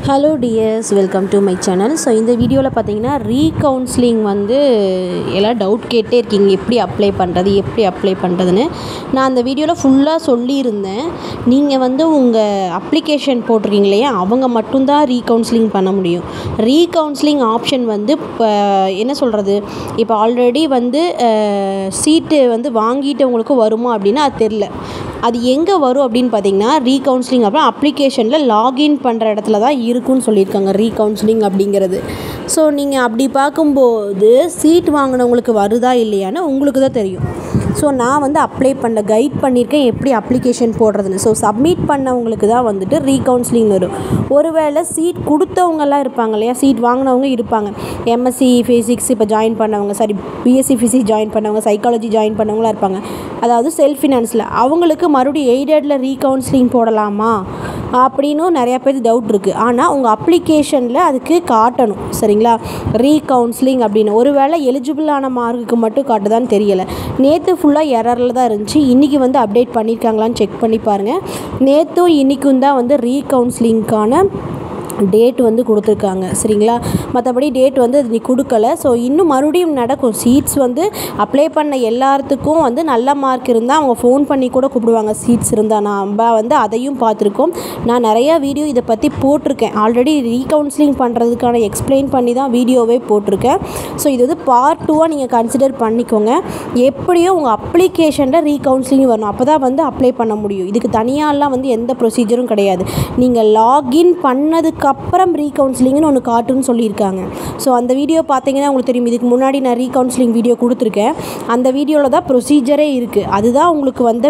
hello dears welcome to my channel so இந்த வீடியோவில் பார்த்தீங்கன்னா ரீகவுன்சிலிங் வந்து எல்லாம் டவுட் கேட்டே இருக்கீங்க எப்படி அப்ளை பண்ணுறது எப்படி அப்ளை பண்ணுறதுன்னு நான் அந்த வீடியோவில் ஃபுல்லாக சொல்லியிருந்தேன் நீங்கள் வந்து உங்கள் அப்ளிகேஷன் போட்டிருக்கீங்க இல்லையா அவங்க மட்டும்தான் ரீகவுன்சிலிங் பண்ண முடியும் ரீகவுன்சிலிங் ஆப்ஷன் வந்து இப்போ என்ன சொல்கிறது இப்போ ஆல்ரெடி வந்து சீட்டு வந்து வாங்கிட்டவங்களுக்கு வருமா அப்படின்னா அது தெரில அது எங்கே வரும் அப்படின்னு பார்த்தீங்கன்னா ரீகவுன்சிலிங் அப்புறம் அப்ளிகேஷனில் லாகின் பண்ணுற இடத்துல தான் இருக்குன்னு சொல்லியிருக்காங்க ரீகவுன்சிலிங் அப்படிங்கிறது ஸோ நீங்கள் அப்படி பார்க்கும்போது சீட் வாங்கினவங்களுக்கு வருதா இல்லையான்னு உங்களுக்கு தான் தெரியும் ஸோ நான் வந்து அப்ளை பண்ண கைட் பண்ணியிருக்கேன் எப்படி அப்ளிகேஷன் போடுறதுன்னு ஸோ சப்மிட் பண்ணவங்களுக்கு தான் வந்துட்டு ரீகவுன்சிலிங் வரும் ஒருவேளை சீட் கொடுத்தவங்கலாம் இருப்பாங்க இல்லையா சீட் வாங்கினவங்க இருப்பாங்க எம்எஸ்சி ஃபிசிக்ஸ் இப்போ ஜாயின் பண்ணவங்க சாரி பிஎஸ்சி ஃபிசிக்ஸ் ஜாயின் பண்ணவங்க சைக்காலஜி ஜாயின் பண்ணவங்களாம் இருப்பாங்க அதாவது செல்ஃப் ஃபினான்ஸில் அவங்களுக்கு மறுபடியும் எய்டடில் ரீகவுன்சிலிங் போடலாமா அப்படின்னும் நிறையா பேர் டவுட் இருக்குது ஆனால் உங்கள் அப்ளிகேஷனில் அதுக்கு காட்டணும் சரிங்களா ரீகவுன்சிலிங் அப்படின்னு ஒருவேளை எலிஜிபிளான மார்க்குக்கு மட்டும் காட்டுதான்னு தெரியலை நேற்று ஃபுல்லாக எரரில் தான் இருந்துச்சு இன்றைக்கி வந்து அப்டேட் பண்ணியிருக்காங்களான்னு செக் பண்ணி பாருங்கள் நேற்றும் இன்றைக்கும் தான் வந்து ரீகவுன்சிலிங்க்கான டேட் வந்து கொடுத்துருக்காங்க சரிங்களா மற்றபடி டேட் வந்து அது நீ கொடுக்கல ஸோ இன்னும் மறுபடியும் நடக்கும் சீட்ஸ் வந்து அப்ளை பண்ண எல்லாத்துக்கும் வந்து நல்ல மார்க் இருந்தால் அவங்க ஃபோன் பண்ணி கூட கூப்பிடுவாங்க சீட்ஸ் இருந்தால் நம்ம வந்து அதையும் பார்த்துருக்கோம் நான் நிறையா வீடியோ இதை பற்றி போட்டிருக்கேன் ஆல்ரெடி ரீகவுன்சிலிங் பண்ணுறதுக்கான எக்ஸ்பிளைன் பண்ணி தான் வீடியோவே போட்டிருக்கேன் ஸோ இது வந்து பார்ட் டூவாக நீங்கள் கன்சிடர் பண்ணிக்கோங்க எப்படியோ உங்கள் அப்ளிகேஷனில் ரீகவுன்சிலிங் வரணும் அப்போ தான் வந்து அப்ளை பண்ண முடியும் இதுக்கு தனியாலாம் வந்து எந்த ப்ரொசீஜரும் கிடையாது நீங்கள் லாகின் பண்ணதுக்கு அப்புறம் ரீகவுன்சிலிங்னு ஒன்று காட்டுன்னு சொல்லியிருக்காங்க ஸோ அந்த வீடியோ பார்த்தீங்கன்னா உங்களுக்கு தெரியும் இதுக்கு முன்னாடி நான் ரீகவுன்சிலிங் வீடியோ கொடுத்துருக்கேன் அந்த வீடியோவில் தான் ப்ரொசீஜரே இருக்குது அதுதான் உங்களுக்கு வந்து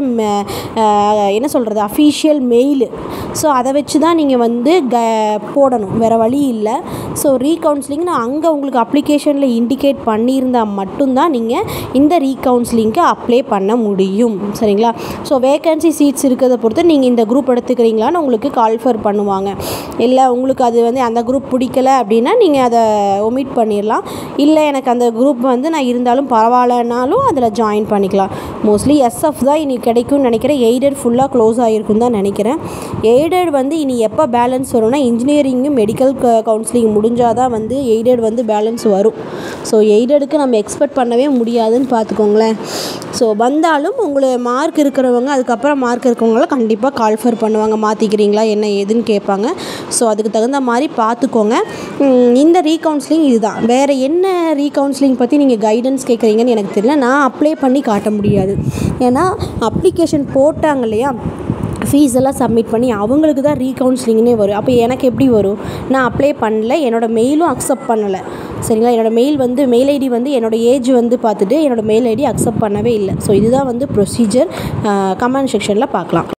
என்ன சொல்கிறது அஃபீஷியல் மெயிலு ஸோ அதை வச்சு தான் நீங்கள் வந்து க போடணும் வேறு வழி இல்லை ஸோ ரீகவுன்சிலிங்னு அங்கே உங்களுக்கு அப்ளிகேஷனில் இண்டிகேட் பண்ணியிருந்தால் மட்டும்தான் நீங்கள் இந்த ரீகவுன்சிலிங்க்கு அப்ளை பண்ண முடியும் சரிங்களா ஸோ வேக்கன்சி சீட்ஸ் இருக்கிறத பொறுத்து நீங்கள் இந்த குரூப் எடுத்துக்கிறீங்களான்னு உங்களுக்கு கால்ஃபர் பண்ணுவாங்க இல்லை உங்களுக்கு அது வந்து அந்த குரூப் பிடிக்கல அப்படின்னா நீங்கள் அதை ஒமிட் பண்ணிடலாம் இல்லை எனக்கு அந்த குரூப் வந்து நான் இருந்தாலும் பரவாயில்லனாலும் அதில் ஜாயின் பண்ணிக்கலாம் மோஸ்ட்லி எஸ்எஃப் தான் இனி கிடைக்கும்னு நினைக்கிறேன் எய்டட் ஃபுல்லாக க்ளோஸ் ஆகிருக்கும் தான் நினைக்கிறேன் எய்டட் வந்து இனி எப்போ பேலன்ஸ் வரும்னா இன்ஜினியரிங்கும் மெடிக்கல் கவுன்சிலிங் முடிஞ்சால் தான் வந்து எய்டட் வந்து பேலன்ஸ் வரும் ஸோ எய்டடுக்கு நம்ம எக்ஸ்பெக்ட் பண்ணவே முடியாதுன்னு பார்த்துக்கோங்களேன் ஸோ வந்தாலும் உங்களுக்கு மார்க் இருக்கிறவங்க அதுக்கப்புறம் மார்க் இருக்கிறவங்களாம் கண்டிப்பாக கால்ஃபர் பண்ணுவாங்க மாற்றிக்கிறீங்களா என்ன ஏதுன்னு கேட்பாங்க ஸோ அதுக்கு தகுந்த மாதிரி பார்த்துக்கோங்க இந்த ரீகவுன்சிலிங் இதுதான் வேறு என்ன ரீகவுன்சிலிங் பற்றி நீங்கள் கைடன்ஸ் கேட்குறீங்கன்னு எனக்கு தெரியல நான் அப்ளை பண்ணி காட்ட முடியாது ஏன்னா அப்ளிகேஷன் போட்டாங்க இல்லையா ஃபீஸ் எல்லாம் சப்மிட் பண்ணி அவங்களுக்கு தான் ரீகவுன்சிலிங்னே வரும் அப்போ எனக்கு எப்படி வரும் நான் அப்ளை பண்ணல என்னோடய மெயிலும் அக்செப்ட் பண்ணலை சரிங்களா என்னோடய மெயில் வந்து மெயில் ஐடி வந்து என்னோடய ஏஜ் வந்து பார்த்துட்டு என்னோடய மெயில் ஐடி அக்செப்ட் பண்ணவே இல்லை ஸோ இதுதான் வந்து ப்ரொசீஜர் கமெண்ட் செக்ஷனில் பார்க்கலாம்